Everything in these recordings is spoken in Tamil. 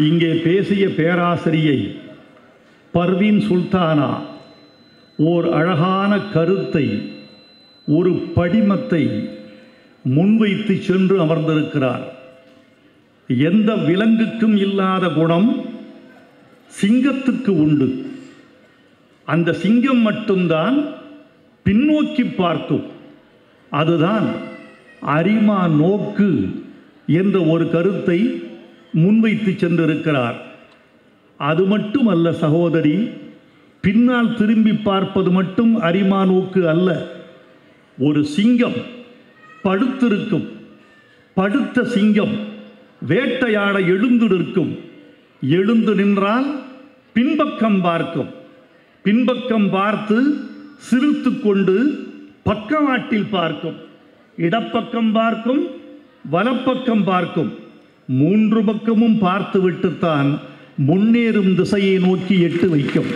இங்கே பேசிய பேராசிரியை பர்வீன் சுல்தானா ஓர் அழகான கருத்தை ஒரு படிமத்தை முன்வைத்து சென்று அமர்ந்திருக்கிறார் எந்த விலங்குக்கும் இல்லாத குணம் சிங்கத்துக்கு உண்டு அந்த சிங்கம் மட்டும்தான் பின்னோக்கி பார்க்கும் அதுதான் அரிமா நோக்கு என்ற ஒரு கருத்தை முன்வைத்து சென்றிருக்கிறார் அது மட்டுமல்ல சகோதரி பின்னால் திரும்பி பார்ப்பது மட்டும் அரிமா நோக்கு அல்ல ஒரு சிங்கம் படுத்திருக்கும் படுத்த சிங்கம் வேட்டையாட எழுந்து நிற்கும் எழுந்து நின்றால் பின்பக்கம் பார்க்கும் பின்பக்கம் பார்த்து சிரித்து கொண்டு பக்கவாட்டில் பார்க்கும் இடப்பக்கம் பார்க்கும் வலப்பக்கம் பார்க்கும் மூன்று பக்கமும் பார்த்துவிட்டுத்தான் முன்னேறும் திசையை நோக்கி எட்டு வைக்கும்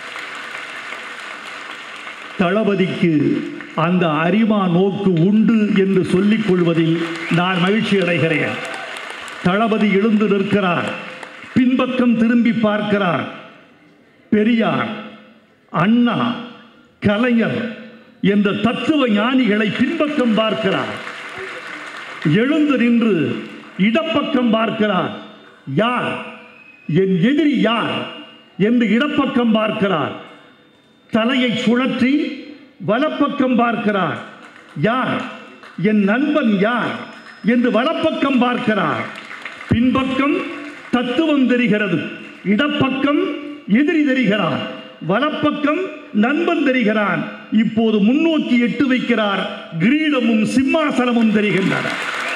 தளபதிக்கு அந்த அரிமா நோக்கு உண்டு என்று சொல்லிக் கொள்வதில் நான் மகிழ்ச்சி அடைகிறேன் தளபதி எழுந்து நிற்கிறார் பின்பக்கம் திரும்பி பார்க்கிறார் பெரியார் அண்ணா கலைஞர் என்ற தத்துவ ஞானிகளை பின்பக்கம் பார்க்கிறார் எழுந்து நின்று இடப்பக்கம் பார்க்கிறார் யார் என் எதிரி யார் என்று இடப்பக்கம் பார்க்கிறார் தலையை சுழற்றி வலப்பக்கம் பார்க்கிறார் யார் என் நண்பன் யார் என்று வலப்பக்கம் பார்க்கிறார் பின்பக்கம் தத்துவம் தெரிகிறது இடப்பக்கம் எதிரி தெரிகிறார் வலப்பக்கம் நண்பன் தெரிகிறான் இப்போது முன்னோக்கி எட்டு வைக்கிறார் கிரீடமும் சிம்மாசனமும் தெரிகின்றன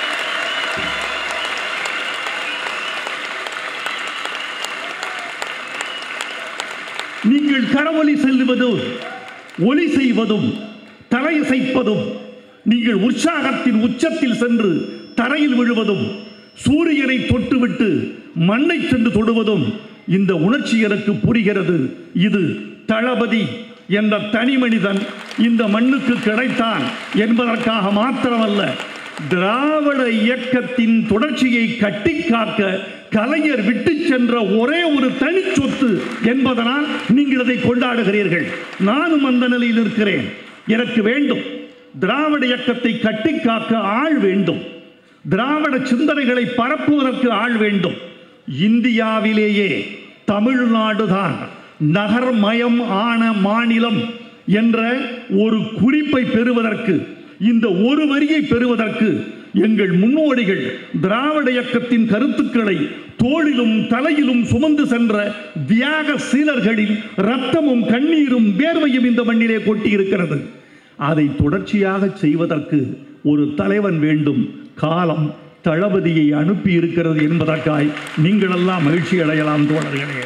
நீங்கள் கரவொலி செல்லுவதும் ஒலி செய்வதும் தலையசைப்பதும் நீங்கள் உற்சாகத்தின் உச்சத்தில் சென்று தரையில் விழுவதும் சூரியனை தொட்டுவிட்டு மண்ணை சென்று தொடுவதும் இந்த உணர்ச்சி எனக்கு புரிகிறது இது தளபதி என்ற தனி மனிதன் இந்த மண்ணுக்கு கிடைத்தான் என்பதற்காக மாத்திரமல்ல திராவிட இயக்கத்தின் தொடர்ச்சியை கட்டி காக்க கலைஞர் விட்டு சென்ற ஒரே ஒரு தனி சொத்து என்பதனால் நீங்கள் அதை கொண்டாடுகிறீர்கள் நானும் அந்த நிலையில் இருக்கிறேன் எனக்கு வேண்டும் திராவிட இயக்கத்தை கட்டி காக்க ஆள் வேண்டும் திராவிட சிந்தனைகளை பரப்புவதற்கு ஆள் வேண்டும் இந்தியாவிலேயே தமிழ்நாடுதான் நகர்மயம் ஆன மாநிலம் என்ற ஒரு குறிப்பை பெறுவதற்கு இந்த ஒரு வரியை பெறுவதற்கு எங்கள் முன்னோடிகள் திராவிட இயக்கத்தின் கருத்துக்களை தோளிலும் தலையிலும் சுமந்து சென்ற தியாக சீலர்களின் ரத்தமும் கண்ணீரும் வேர்வையும் இந்த மண்ணிலே கொட்டியிருக்கிறது அதை தொடர்ச்சியாக செய்வதற்கு ஒரு தலைவன் வேண்டும் காலம் தளபதியை அனுப்பி இருக்கிறது என்பதற்காய் நீங்களெல்லாம் மகிழ்ச்சி அடையலாம் தோழர்களே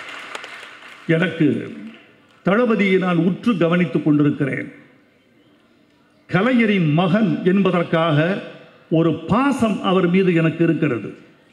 எனக்கு தளபதியை நான் உற்று கவனித்துக் கொண்டிருக்கிறேன் கலைஞரின் மகன் என்பதற்காக ஒரு பாசம் அவர் மீது எனக்கு இருக்கிறது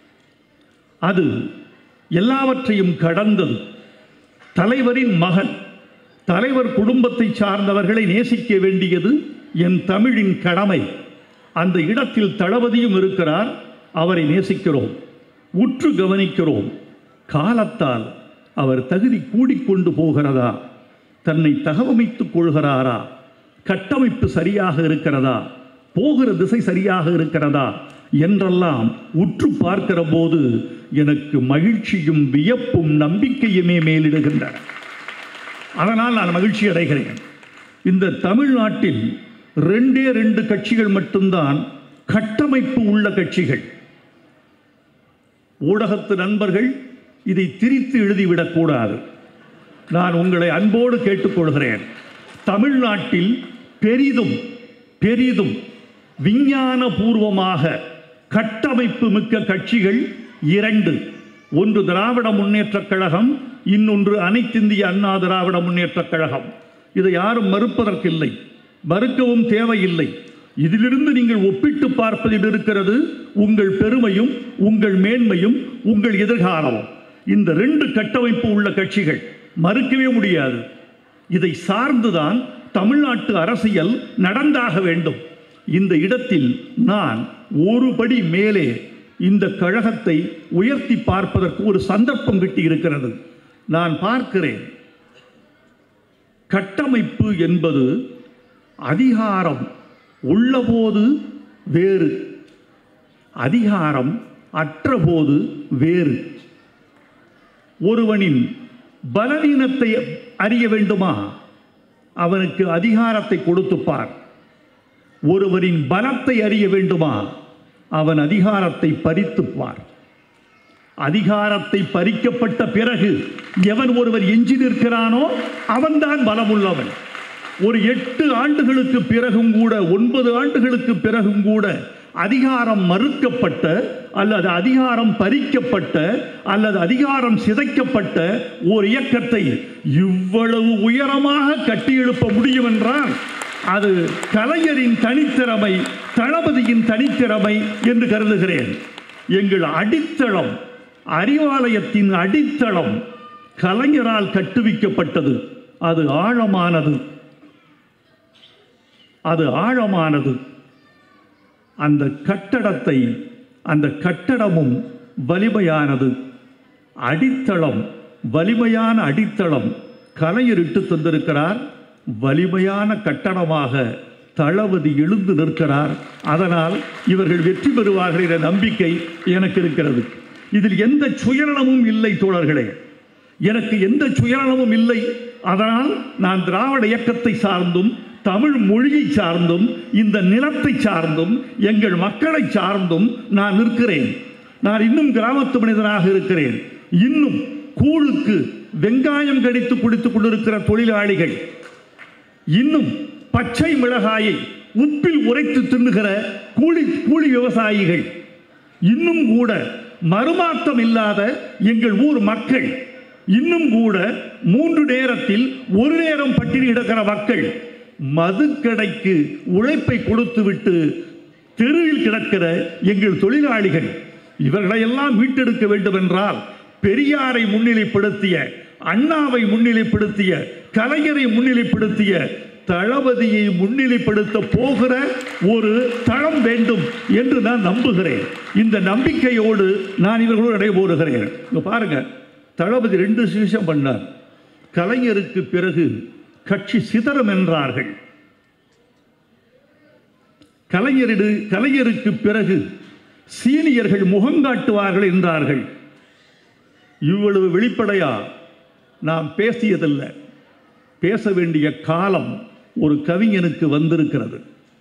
அது எல்லாவற்றையும் கடந்தது தலைவரின் மகன் தலைவர் குடும்பத்தை சார்ந்தவர்களை நேசிக்க வேண்டியது என் தமிழின் கடமை அந்த இடத்தில் தளபதியும் இருக்கிறார் அவரை நேசிக்கிறோம் உற்று கவனிக்கிறோம் காலத்தால் அவர் தகுதி கூடிக்கொண்டு போகிறதா தன்னை தகவமைத்துக் கொள்கிறாரா கட்டமைப்பு சரியாக இருக்கிறதா போகிற திசை சரியாக இருக்கிறதா என்றெல்லாம் உற்று பார்க்கிற போது எனக்கு மகிழ்ச்சியும் வியப்பும் நம்பிக்கையுமே மேலிடுகின்றன அதனால் நான் மகிழ்ச்சி அடைகிறேன் இந்த தமிழ்நாட்டில் ரெண்டே ரெண்டு கட்சிகள் மட்டும்தான் கட்டமைப்பு உள்ள கட்சிகள் ஊடகத்து நண்பர்கள் இதை திரித்து எழுதிவிடக்கூடாது நான் உங்களை அன்போடு கேட்டுக்கொள்கிறேன் தமிழ்நாட்டில் பெரிதும் பெரிதும் விஞ்ஞான பூர்வமாக கட்டமைப்பு மிக்க கட்சிகள் இரண்டு ஒன்று திராவிட முன்னேற்றக் கழகம் இன்னொன்று அனைத்திந்திய அண்ணா திராவிட முன்னேற்றக் கழகம் இதை யாரும் மறுப்பதற்கில்லை மறுக்கவும் தேவையில்லை இதிலிருந்து நீங்கள் ஒப்பிட்டு பார்ப்பதில் இருக்கிறது உங்கள் பெருமையும் உங்கள் மேன்மையும் உங்கள் எதிர்காலமும் இந்த ரெண்டு கட்டமைப்பு உள்ள கட்சிகள் மறுக்கவே முடியாது இதை சார்ந்துதான் தமிழ்நாட்டு அரசியல் நடந்தாக வேண்டும் இந்த இடத்தில் நான் ஒரு படி மேலே இந்த கழகத்தை உயர்த்தி பார்ப்பதற்கு ஒரு சந்தர்ப்பம் கிட்டி இருக்கிறது நான் பார்க்கிறேன் கட்டமைப்பு என்பது அதிகாரம் உள்ளபோது வேறு அதிகாரம் அற்றபோது வேறு ஒருவனின் பலவீனத்தை அறிய வேண்டுமா அவனுக்கு அதிகாரத்தை கொடுத்துப்பார் ஒருவரின் பலத்தை அறிய வேண்டுமா அவன் அதிகாரத்தை பறித்துப்பார் அதிகாரத்தை பறிக்கப்பட்ட பிறகு எவன் ஒருவர் எஞ்சி நிற்கிறானோ அவன்தான் பலமுள்ளவன் ஒரு எட்டு ஆண்டுகளுக்கு பிறகும் கூட ஒன்பது ஆண்டுகளுக்கு பிறகும் கூட அதிகாரம் மறுக்கப்பட்ட அல்லது அதிகாரம் பறிக்கப்பட்ட அல்லது அதிகாரம் சிதைக்கப்பட்ட ஒரு இயக்கத்தை இவ்வளவு உயரமாக கட்டியெழுப்ப முடியும் என்றால் அது கலைஞரின் தனித்திறமை தளபதியின் தனித்திறமை என்று கருதுகிறேன் எங்கள் அடித்தளம் அறிவாலயத்தின் அடித்தளம் கலைஞரால் கட்டுவிக்கப்பட்டது அது ஆழமானது அது ஆழமானது அந்த கட்டடத்தை அந்த கட்டடமும் வலிமையானது அடித்தளம் வலிமையான அடித்தளம் கலைஞர் இட்டு தந்திருக்கிறார் வலிமையான கட்டடமாக தளபதி எழுந்து நிற்கிறார் அதனால் இவர்கள் வெற்றி பெறுவார்கள் என்ற நம்பிக்கை எனக்கு இருக்கிறது இதில் எந்த சுயநலமும் இல்லை தோழர்களே எனக்கு எந்த சுயநலமும் இல்லை அதனால் நான் திராவிட இயக்கத்தை சார்ந்தும் தமிழ் மொழியை சார்ந்தும் இந்த நிலத்தை சார்ந்தும் எங்கள் மக்களை சார்ந்தும் நான் நிற்கிறேன் நான் இன்னும் கிராமத்து மனிதனாக இருக்கிறேன் இன்னும் கூழுக்கு வெங்காயம் கடித்து குடித்துக் கொண்டிருக்கிற தொழிலாளிகள் இன்னும் பச்சை மிளகாயை உப்பில் உரைத்து தின்னுகிற கூலி கூலி விவசாயிகள் இன்னும் கூட மறுமாற்றம் இல்லாத எங்கள் ஊர் மக்கள் இன்னும் கூட மூன்று நேரத்தில் ஒரு நேரம் பட்டினி கிடக்கிற மக்கள் மதுக்கடைக்கு உழைப்பை கொடுத்துவிட்டு தெருவில் கிடக்கிற எங்கள் தொழிலாளிகள் இவர்களையெல்லாம் மீட்டெடுக்க வேண்டும் என்றால் பெரியாரை முன்னிலைப்படுத்திய அண்ணாவை முன்னிலைப்படுத்திய கலைஞரை முன்னிலைப்படுத்திய தளபதியை முன்னிலைப்படுத்த போகிற ஒரு தளம் வேண்டும் என்று நான் நம்புகிறேன் இந்த நம்பிக்கையோடு நான் இவர்களோடு நடைபோடுகிறேன் இங்க பாருங்க தளபதி ரெண்டு விஷயம் பண்ணார் கலைஞருக்கு பிறகு கட்சி சிதறம் என்றார்கள் கலைஞரிடு கலைஞருக்கு பிறகு சீனியர்கள் முகங்காட்டுவார்கள் என்றார்கள் இவ்வளவு வெளிப்படையா நாம் பேசியதல்ல பேச வேண்டிய காலம் ஒரு கவிஞனுக்கு வந்திருக்கிறது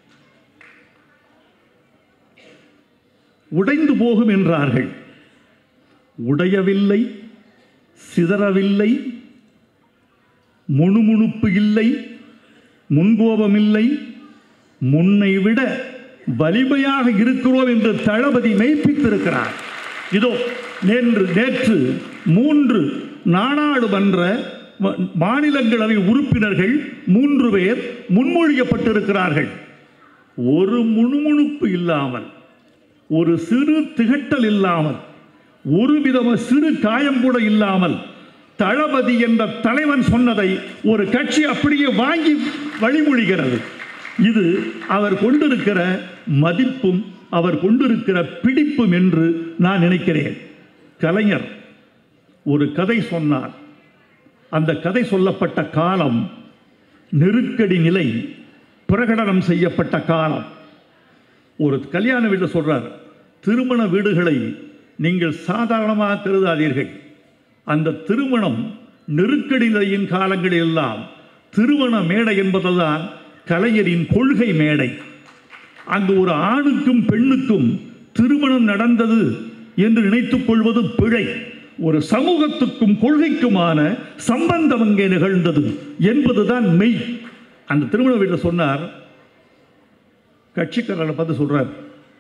உடைந்து போகும் என்றார்கள் உடையவில்லை சிதறவில்லை முணுமுணுப்பு இல்லை முன்கோபம் இல்லை முன்னை விட வலிமையாக இருக்கிறோம் என்று தளபதி மெய்ப்பித்திருக்கிறார் இதோ நேற்று நேற்று மூன்று நாடாளுமன்ற ம- மாநிலங்களவை உறுப்பினர்கள் மூன்று பேர் முன்மொழியப்பட்டிருக்கிறார்கள் ஒரு முணுமுணுப்பு இல்லாமல் ஒரு சிறு திகட்டல் இல்லாமல் ஒரு விதம சிறு காயம் கூட இல்லாமல் தளபதி என்ற தலைவன் சொன்னதை ஒரு கட்சி அப்படியே வாங்கி வழிமொழிகிறது இது அவர் கொண்டிருக்கிற மதிப்பும் அவர் கொண்டிருக்கிற பிடிப்பும் என்று நான் நினைக்கிறேன் கலைஞர் ஒரு கதை சொன்னார் அந்த கதை சொல்லப்பட்ட காலம் நெருக்கடி நிலை பிரகடனம் செய்யப்பட்ட காலம் ஒரு கல்யாண வீட்டில் சொல்றார் திருமண வீடுகளை நீங்கள் சாதாரணமாக கருதாதீர்கள் அந்த திருமணம் நெருக்கடி நிலையின் காலங்களில் எல்லாம் திருமண மேடை என்பதுதான் கலைஞரின் கொள்கை மேடை அங்கு ஒரு ஆணுக்கும் பெண்ணுக்கும் திருமணம் நடந்தது என்று நினைத்துக் கொள்வது பிழை ஒரு சமூகத்துக்கும் கொள்கைக்குமான சம்பந்தம் அங்கே நிகழ்ந்தது என்பதுதான் மெய் அந்த திருமண வீட்டில் சொன்னார் கட்சிக்காரர்களை பார்த்து சொல்றார்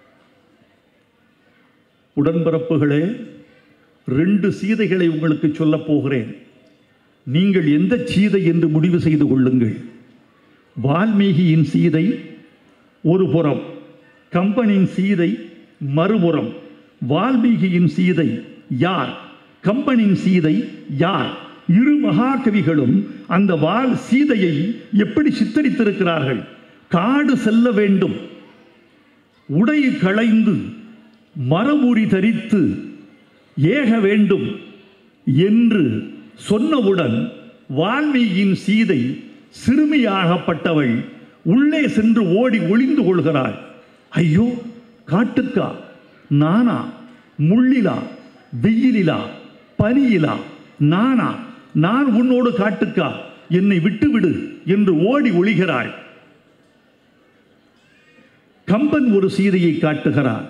உடன்பிறப்புகளே ரெண்டு சீதைகளை உங்களுக்கு சொல்லப் போகிறேன் நீங்கள் எந்த சீதை என்று முடிவு செய்து கொள்ளுங்கள் வால்மீகியின் சீதை ஒரு புறம் கம்பனின் சீதை மறுபுறம் வால்மீகியின் சீதை யார் கம்பனின் சீதை யார் இரு மகாகவிகளும் அந்த வால் சீதையை எப்படி சித்தரித்திருக்கிறார்கள் காடு செல்ல வேண்டும் உடை களைந்து மரமுறி தரித்து ஏக வேண்டும் என்று சொன்னவுடன் வால்மீகியின் சீதை சிறுமியாகப்பட்டவள் உள்ளே சென்று ஓடி ஒளிந்து கொள்கிறாள் ஐயோ காட்டுக்கா நானா முள்ளிலா வெயிலிலா பனியிலா நானா நான் உன்னோடு காட்டுக்கா என்னை விட்டுவிடு என்று ஓடி ஒளிகிறாள் கம்பன் ஒரு சீதையை காட்டுகிறார்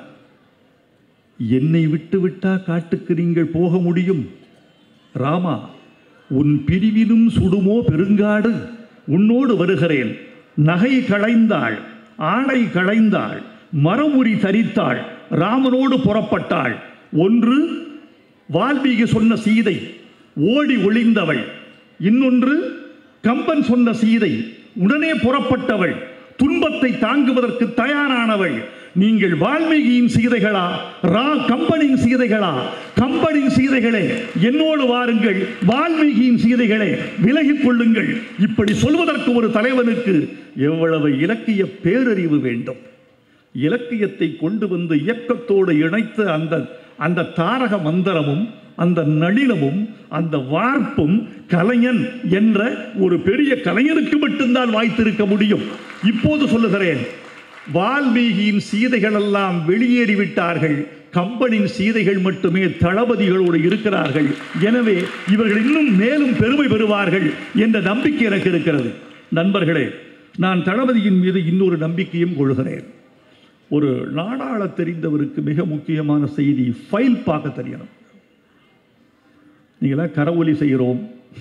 என்னை விட்டு விட்டா காட்டுக்கு நீங்கள் போக முடியும் ராமா உன் பிரிவினும் சுடுமோ பெருங்காடு உன்னோடு வருகிறேன் நகை களைந்தாள் ஆணை களைந்தாள் மரமுறி தரித்தாள் ராமனோடு புறப்பட்டாள் ஒன்று வால்மீகி சொன்ன சீதை ஓடி ஒளிந்தவள் இன்னொன்று கம்பன் சொன்ன சீதை உடனே புறப்பட்டவள் துன்பத்தை தாங்குவதற்கு தயாரானவள் நீங்கள் வால்மீகியின் சீதைகளா ரா கம்பனின் சீதைகளா கம்பனின் சீதைகளே என்னோடு வாருங்கள் வால்மீகியின் சீதைகளே விலகிக் கொள்ளுங்கள் இப்படி சொல்வதற்கு ஒரு தலைவனுக்கு எவ்வளவு இலக்கிய பேரறிவு வேண்டும் இலக்கியத்தை கொண்டு வந்து இயக்கத்தோடு இணைத்த அந்த அந்த தாரக மந்திரமும் அந்த நளினமும் அந்த வார்ப்பும் கலைஞன் என்ற ஒரு பெரிய கலைஞனுக்கு மட்டும்தான் வாய்த்திருக்க முடியும் இப்போது சொல்லுகிறேன் வால்மீகியின் சீதைகள் எல்லாம் வெளியேறிவிட்டார்கள் கம்பனின் சீதைகள் மட்டுமே தளபதிகளோடு இருக்கிறார்கள் எனவே இவர்கள் இன்னும் மேலும் பெருமை பெறுவார்கள் என்ற நம்பிக்கை எனக்கு இருக்கிறது நண்பர்களே நான் தளபதியின் மீது இன்னொரு நம்பிக்கையும் கொள்கிறேன் ஒரு நாடாள தெரிந்தவருக்கு மிக முக்கியமான செய்தி ஃபைல் பார்க்க தெரியணும் நீங்களாம் கரவொலி செய்கிறோம்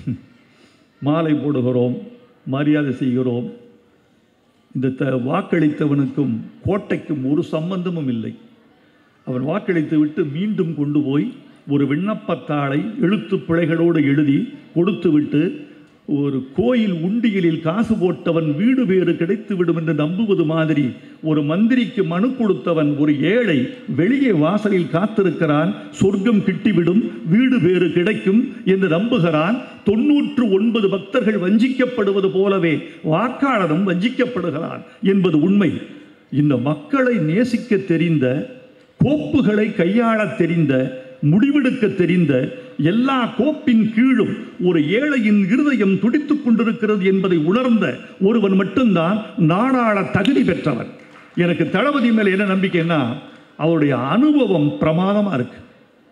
மாலை போடுகிறோம் மரியாதை செய்கிறோம் இந்த த வாக்களித்தவனுக்கும் கோட்டைக்கும் ஒரு சம்பந்தமும் இல்லை அவன் வாக்களித்து விட்டு மீண்டும் கொண்டு போய் ஒரு விண்ணப்பத்தாளை எழுத்து பிழைகளோடு எழுதி கொடுத்துவிட்டு ஒரு கோயில் உண்டியலில் காசு போட்டவன் வீடு பேறு கிடைத்து விடும் என்று நம்புவது மாதிரி ஒரு மந்திரிக்கு மனு கொடுத்தவன் ஒரு ஏழை வெளியே வாசலில் காத்திருக்கிறான் சொர்க்கம் கிட்டிவிடும் வீடு பேறு கிடைக்கும் என்று நம்புகிறான் தொன்னூற்று ஒன்பது பக்தர்கள் வஞ்சிக்கப்படுவது போலவே வாக்காளரும் வஞ்சிக்கப்படுகிறான் என்பது உண்மை இந்த மக்களை நேசிக்க தெரிந்த கோப்புகளை கையாளத் தெரிந்த முடிவெடுக்க தெரிந்த எல்லா கோப்பின் கீழும் ஒரு ஏழையின் இருதயம் துடித்துக் கொண்டிருக்கிறது என்பதை உணர்ந்த ஒருவன் மட்டும்தான் நாடாள தகுதி பெற்றவன் எனக்கு தளபதி மேல என்ன நம்பிக்கைன்னா அவருடைய அனுபவம் பிரமாதமா இருக்கு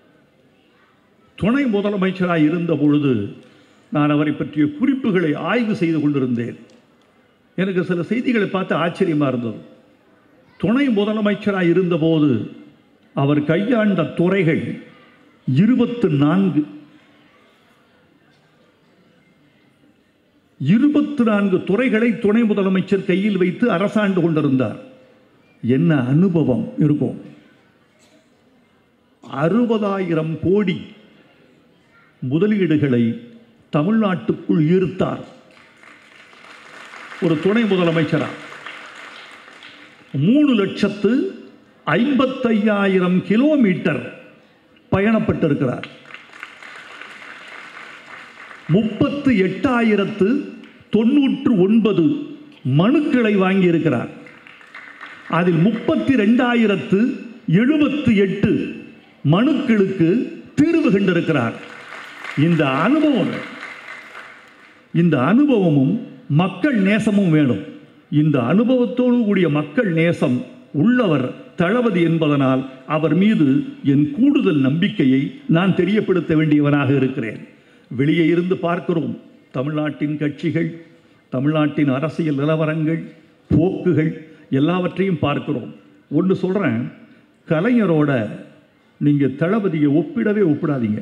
துணை முதலமைச்சராக இருந்த பொழுது நான் அவரை பற்றிய குறிப்புகளை ஆய்வு செய்து கொண்டிருந்தேன் எனக்கு சில செய்திகளை பார்த்து ஆச்சரியமா இருந்தது துணை முதலமைச்சராக இருந்தபோது அவர் கையாண்ட துறைகள் இருபத்து நான்கு இருபத்து நான்கு துறைகளை துணை முதலமைச்சர் கையில் வைத்து அரசாண்டு கொண்டிருந்தார் என்ன அனுபவம் இருக்கும் அறுபதாயிரம் கோடி முதலீடுகளை தமிழ்நாட்டுக்குள் ஈர்த்தார் ஒரு துணை முதலமைச்சரா மூணு லட்சத்து ஐம்பத்தையாயிரம் கிலோமீட்டர் பயணப்பட்டிருக்கிறார் முப்பத்து எட்டாயிரத்து தொன்னூற்று ஒன்பது மனுக்களை வாங்கியிருக்கிறார் அதில் முப்பத்தி ரெண்டாயிரத்து எழுபத்து எட்டு மனுக்களுக்கு தீர்வு கண்டிருக்கிறார் இந்த அனுபவம் இந்த அனுபவமும் மக்கள் நேசமும் வேணும் இந்த அனுபவத்தோடு கூடிய மக்கள் நேசம் உள்ளவர் தளபதி என்பதனால் அவர் மீது என் கூடுதல் நம்பிக்கையை நான் தெரியப்படுத்த வேண்டியவனாக இருக்கிறேன் வெளியே இருந்து பார்க்கிறோம் தமிழ்நாட்டின் கட்சிகள் தமிழ்நாட்டின் அரசியல் நிலவரங்கள் போக்குகள் எல்லாவற்றையும் பார்க்கிறோம் ஒன்று சொல்கிறேன் கலைஞரோட நீங்கள் தளபதியை ஒப்பிடவே ஒப்பிடாதீங்க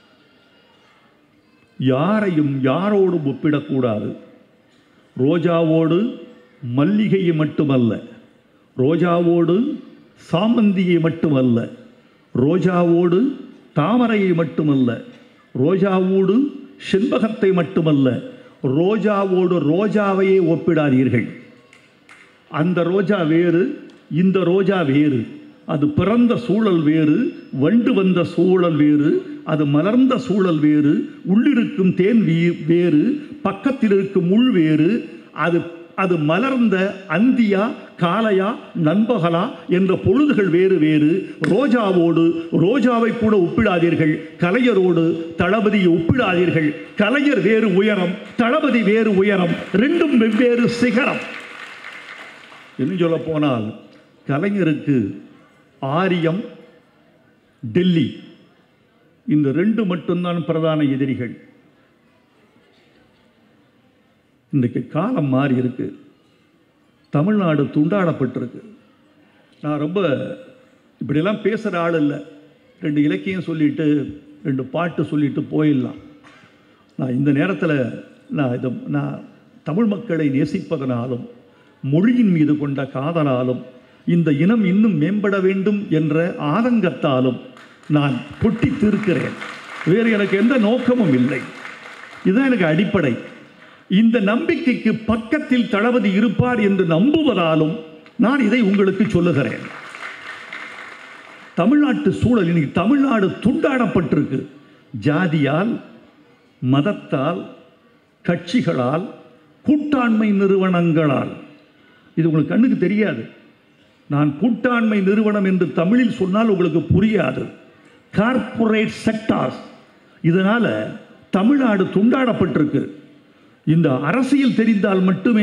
யாரையும் யாரோடும் ஒப்பிடக்கூடாது ரோஜாவோடு மல்லிகையை மட்டுமல்ல ரோஜாவோடு சாமந்தியை மட்டுமல்ல ரோஜாவோடு தாமரையை மட்டுமல்ல ரோஜாவோடு செண்பகத்தை மட்டுமல்ல ரோஜாவோடு ரோஜாவையே ஒப்பிடாதீர்கள் அந்த ரோஜா வேறு இந்த ரோஜா வேறு அது பிறந்த சூழல் வேறு வண்டு வந்த சூழல் வேறு அது மலர்ந்த சூழல் வேறு உள்ளிருக்கும் தேன் வீ வேறு பக்கத்தில் இருக்கும் முள் வேறு அது அது மலர்ந்த அந்தியா காலையா நண்பகலா என்ற பொழுதுகள் வேறு வேறு ரோஜாவோடு ரோஜாவை கூட ஒப்பிடாதீர்கள் கலைஞரோடு தளபதியை ஒப்பிடாதீர்கள் கலைஞர் வேறு உயரம் தளபதி வேறு உயரம் ரெண்டும் வெவ்வேறு சிகரம் இன்னும் சொல்ல போனால் கலைஞருக்கு ஆரியம் டெல்லி இந்த ரெண்டு மட்டும்தான் பிரதான எதிரிகள் இன்றைக்கு காலம் மாறி இருக்கு தமிழ்நாடு துண்டாடப்பட்டிருக்கு நான் ரொம்ப இப்படியெல்லாம் பேசுகிற ஆள் இல்லை ரெண்டு இலக்கியம் சொல்லிட்டு ரெண்டு பாட்டு சொல்லிட்டு போயிடலாம் நான் இந்த நேரத்தில் நான் இதை நான் தமிழ் மக்களை நேசிப்பதனாலும் மொழியின் மீது கொண்ட காதலாலும் இந்த இனம் இன்னும் மேம்பட வேண்டும் என்ற ஆதங்கத்தாலும் நான் கொட்டி தீர்க்கிறேன் வேறு எனக்கு எந்த நோக்கமும் இல்லை இதுதான் எனக்கு அடிப்படை இந்த நம்பிக்கைக்கு பக்கத்தில் தளபதி இருப்பார் என்று நம்புவதாலும் நான் இதை உங்களுக்கு சொல்லுகிறேன் தமிழ்நாட்டு சூழல் இன்னைக்கு தமிழ்நாடு துண்டாடப்பட்டிருக்கு ஜாதியால் மதத்தால் கட்சிகளால் கூட்டாண்மை நிறுவனங்களால் இது உங்களுக்கு கண்ணுக்கு தெரியாது நான் கூட்டாண்மை நிறுவனம் என்று தமிழில் சொன்னால் உங்களுக்கு புரியாது கார்ப்பரேட் செக்டார்ஸ் இதனால தமிழ்நாடு துண்டாடப்பட்டிருக்கு இந்த அரசியல் தெரிந்தால் மட்டுமே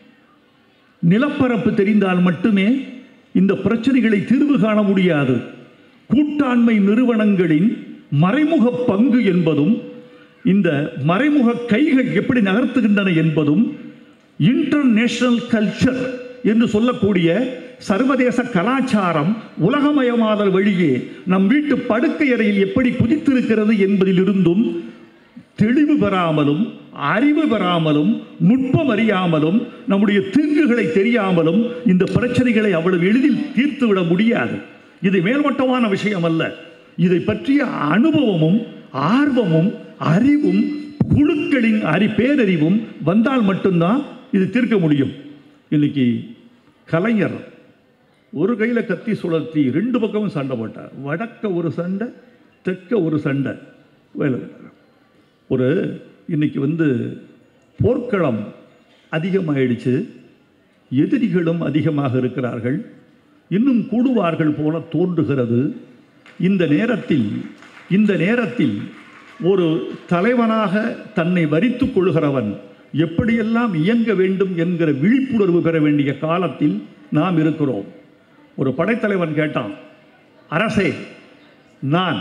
நிலப்பரப்பு தெரிந்தால் மட்டுமே இந்த பிரச்சனைகளை தீர்வு காண முடியாது கூட்டாண்மை நிறுவனங்களின் மறைமுக பங்கு என்பதும் இந்த மறைமுக கைகள் எப்படி நகர்த்துகின்றன என்பதும் இன்டர்நேஷனல் கல்ச்சர் என்று சொல்லக்கூடிய சர்வதேச கலாச்சாரம் உலகமயமாதல் வழியே நம் வீட்டு படுக்கை அறையில் எப்படி குதித்திருக்கிறது என்பதிலிருந்தும் தெளிவு பெறாமலும் அறிவு பெறாமலும் நுட்பம் அறியாமலும் நம்முடைய தீங்குகளை தெரியாமலும் இந்த பிரச்சனைகளை அவ்வளவு எளிதில் தீர்த்துவிட முடியாது இது மேல்மட்டமான விஷயம் அல்ல இதை பற்றிய அனுபவமும் ஆர்வமும் அறிவும் குழுக்களின் அறி பேரறிவும் வந்தால் மட்டும்தான் இது தீர்க்க முடியும் இன்னைக்கு கலைஞர் ஒரு கையில் கத்தி சுழற்றி ரெண்டு பக்கமும் சண்டை போட்டார் வடக்க ஒரு சண்டை தெற்க ஒரு சண்டை வேலை ஒரு இன்னைக்கு வந்து போர்க்களம் அதிகமாயிடுச்சு எதிரிகளும் அதிகமாக இருக்கிறார்கள் இன்னும் கூடுவார்கள் போல தோன்றுகிறது இந்த நேரத்தில் இந்த நேரத்தில் ஒரு தலைவனாக தன்னை வரித்துக் கொள்கிறவன் எப்படியெல்லாம் இயங்க வேண்டும் என்கிற விழிப்புணர்வு பெற வேண்டிய காலத்தில் நாம் இருக்கிறோம் ஒரு படைத்தலைவன் கேட்டான் அரசே நான்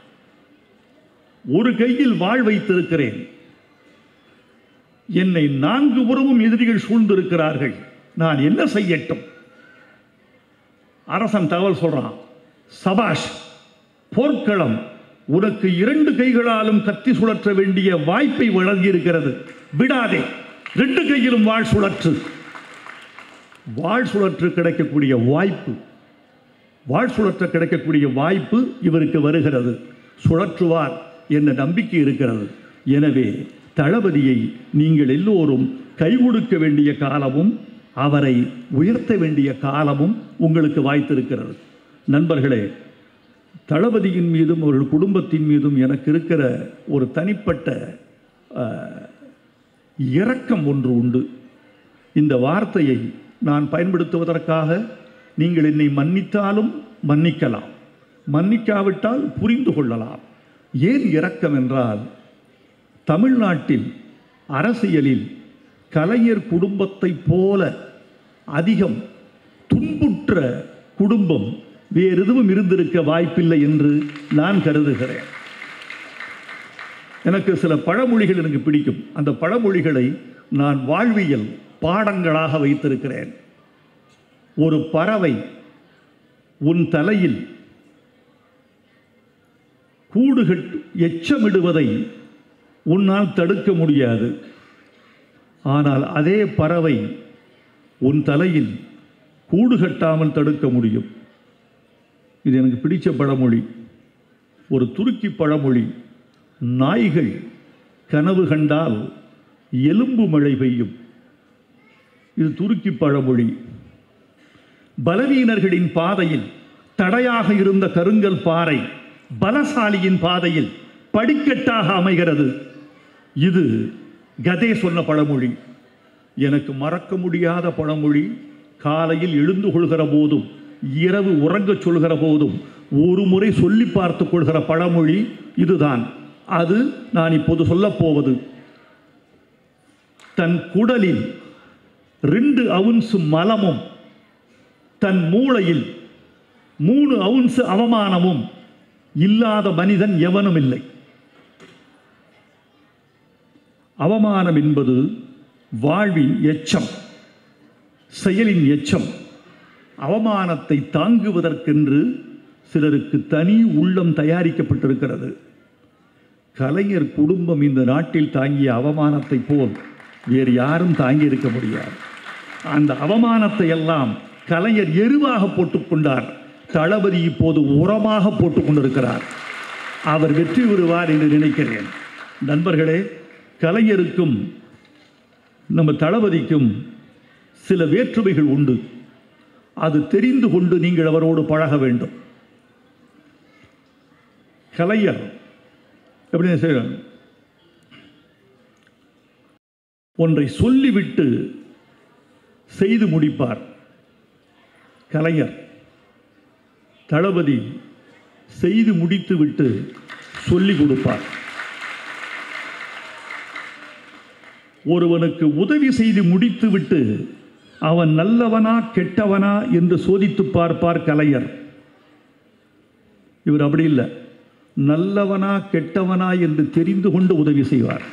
ஒரு கையில் வாழ் வைத்திருக்கிறேன் என்னை நான்கு புறமும் எதிரிகள் சூழ்ந்திருக்கிறார்கள் நான் என்ன செய்யட்டும் அரசன் தகவல் சொல்றான் சபாஷ் போர்க்களம் உனக்கு இரண்டு கைகளாலும் கத்தி சுழற்ற வேண்டிய வாய்ப்பை வழங்கியிருக்கிறது விடாதே ரெண்டு கையிலும் வாழ் சுழற்று வாழ் சுழற்று கிடைக்கக்கூடிய வாய்ப்பு வாழ் சுழற்ற கிடைக்கக்கூடிய வாய்ப்பு இவருக்கு வருகிறது சுழற்றுவார் என்ற நம்பிக்கை இருக்கிறது எனவே தளபதியை நீங்கள் எல்லோரும் கை கொடுக்க வேண்டிய காலமும் அவரை உயர்த்த வேண்டிய காலமும் உங்களுக்கு வாய்த்திருக்கிறது நண்பர்களே தளபதியின் மீதும் அவர்கள் குடும்பத்தின் மீதும் எனக்கு இருக்கிற ஒரு தனிப்பட்ட அஹ், இரக்கம் ஒன்று உண்டு இந்த வார்த்தையை நான் பயன்படுத்துவதற்காக நீங்கள் என்னை மன்னித்தாலும் மன்னிக்கலாம் மன்னிக்காவிட்டால் புரிந்து கொள்ளலாம் ஏன் இரக்கம் என்றால் தமிழ்நாட்டில் அரசியலில் கலைஞர் குடும்பத்தைப் போல அதிகம் துன்புற்ற குடும்பம் வேறு எதுவும் இருந்திருக்க வாய்ப்பில்லை என்று நான் கருதுகிறேன் எனக்கு சில பழமொழிகள் எனக்கு பிடிக்கும் அந்த பழமொழிகளை நான் வாழ்வியல் பாடங்களாக வைத்திருக்கிறேன் ஒரு பறவை உன் தலையில் கூடுகட்டு எச்சமிடுவதை உன்னால் தடுக்க முடியாது ஆனால் அதே பறவை உன் தலையில் கூடு கட்டாமல் தடுக்க முடியும் இது எனக்கு பிடிச்ச பழமொழி ஒரு துருக்கி பழமொழி நாய்கள் கனவு கண்டால் எலும்பு மழை பெய்யும் இது துருக்கி பழமொழி பலவீனர்களின் பாதையில் தடையாக இருந்த கருங்கல் பாறை பலசாலியின் பாதையில் படிக்கட்டாக அமைகிறது இது கதே சொன்ன பழமொழி எனக்கு மறக்க முடியாத பழமொழி காலையில் எழுந்து கொள்கிற போதும் இரவு உறங்கச் சொல்கிற போதும் ஒரு முறை சொல்லி பார்த்து கொள்கிற பழமொழி இதுதான் அது நான் இப்போது சொல்லப் போவது தன் குடலில் ரெண்டு அவுன்சு மலமும் தன் மூளையில் மூணு அவுன்சு அவமானமும் இல்லாத மனிதன் எவனும் இல்லை அவமானம் என்பது வாழ்வின் எச்சம் செயலின் எச்சம் அவமானத்தை தாங்குவதற்கென்று சிலருக்கு தனி உள்ளம் தயாரிக்கப்பட்டிருக்கிறது கலைஞர் குடும்பம் இந்த நாட்டில் தாங்கிய அவமானத்தை போல் வேறு யாரும் தாங்கி இருக்க முடியாது அந்த அவமானத்தை எல்லாம் கலைஞர் எருவாக போட்டுக்கொண்டார் தளபதி இப்போது உரமாக போட்டுக் கொண்டிருக்கிறார் அவர் வெற்றி பெறுவார் என்று நினைக்கிறேன் நண்பர்களே கலைஞருக்கும் நம்ம தளபதிக்கும் சில வேற்றுமைகள் உண்டு அது தெரிந்து கொண்டு நீங்கள் அவரோடு பழக வேண்டும் கலைஞர் எப்படி செய்வாங்க ஒன்றை சொல்லிவிட்டு செய்து முடிப்பார் கலைஞர் தளபதி செய்து முடித்துவிட்டு சொல்லி கொடுப்பார் ஒருவனுக்கு உதவி செய்து முடித்துவிட்டு அவன் நல்லவனா கெட்டவனா என்று சோதித்து பார்ப்பார் கலைஞர் இவர் அப்படி இல்லை நல்லவனா கெட்டவனா என்று தெரிந்து கொண்டு உதவி செய்வார்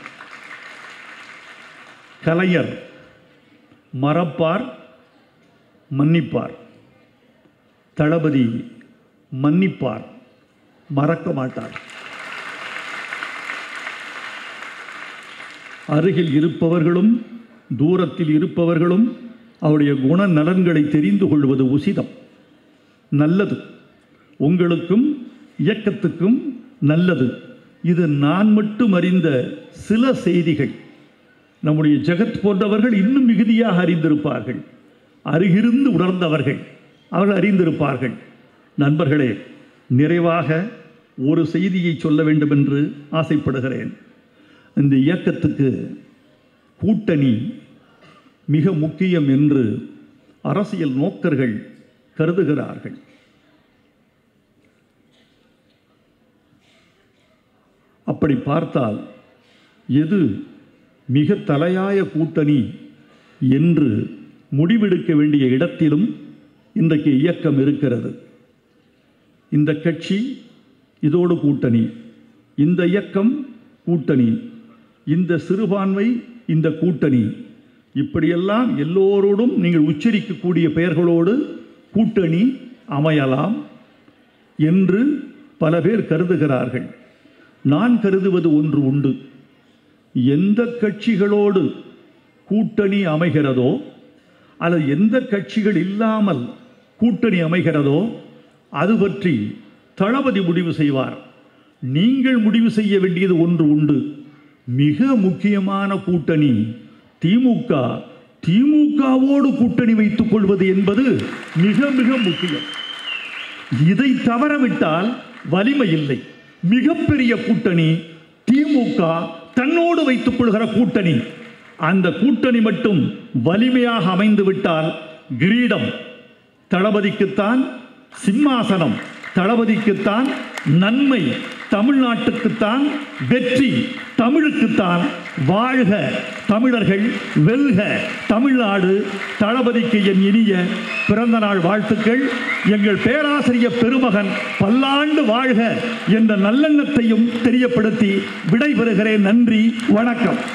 கலைஞர் மறப்பார் மன்னிப்பார் தளபதி மன்னிப்பார் மறக்க மாட்டார் அருகில் இருப்பவர்களும் தூரத்தில் இருப்பவர்களும் அவருடைய குண நலன்களை தெரிந்து கொள்வது உசிதம் நல்லது உங்களுக்கும் இயக்கத்துக்கும் நல்லது இது நான் மட்டும் அறிந்த சில செய்திகள் நம்முடைய ஜெகத் போன்றவர்கள் இன்னும் மிகுதியாக அறிந்திருப்பார்கள் அருகிருந்து உணர்ந்தவர்கள் அவர்கள் அறிந்திருப்பார்கள் நண்பர்களே நிறைவாக ஒரு செய்தியை சொல்ல வேண்டும் என்று ஆசைப்படுகிறேன் இந்த இயக்கத்துக்கு கூட்டணி மிக முக்கியம் என்று அரசியல் நோக்கர்கள் கருதுகிறார்கள் அப்படி பார்த்தால் எது மிக தலையாய கூட்டணி என்று முடிவெடுக்க வேண்டிய இடத்திலும் இன்றைக்கு இயக்கம் இருக்கிறது இந்த கட்சி இதோடு கூட்டணி இந்த இயக்கம் கூட்டணி இந்த சிறுபான்மை இந்த கூட்டணி இப்படியெல்லாம் எல்லோரோடும் நீங்கள் உச்சரிக்கக்கூடிய பெயர்களோடு கூட்டணி அமையலாம் என்று பல பேர் கருதுகிறார்கள் நான் கருதுவது ஒன்று உண்டு எந்த கட்சிகளோடு கூட்டணி அமைகிறதோ அல்லது எந்த கட்சிகள் இல்லாமல் கூட்டணி அமைகிறதோ அது பற்றி தளபதி முடிவு செய்வார் நீங்கள் முடிவு செய்ய வேண்டியது ஒன்று உண்டு மிக முக்கியமான கூட்டணி திமுக திமுகவோடு கூட்டணி வைத்துக் கொள்வது என்பது மிக மிக முக்கியம் இதை தவறவிட்டால் வலிமை இல்லை மிகப்பெரிய கூட்டணி திமுக தன்னோடு வைத்துக் கொள்கிற கூட்டணி அந்த கூட்டணி மட்டும் வலிமையாக அமைந்து விட்டால் கிரீடம் தளபதிக்குத்தான் சிம்மாசனம் தளபதிக்குத்தான் நன்மை தமிழ்நாட்டுக்குத்தான் வெற்றி தமிழுக்குத்தான் வாழ்க தமிழர்கள் வெல்க தமிழ்நாடு தளபதிக்கு என் இனிய பிறந்த நாள் வாழ்த்துக்கள் எங்கள் பேராசிரியர் பெருமகன் பல்லாண்டு வாழ்க என்ற நல்லெண்ணத்தையும் தெரியப்படுத்தி விடைபெறுகிறேன் நன்றி வணக்கம்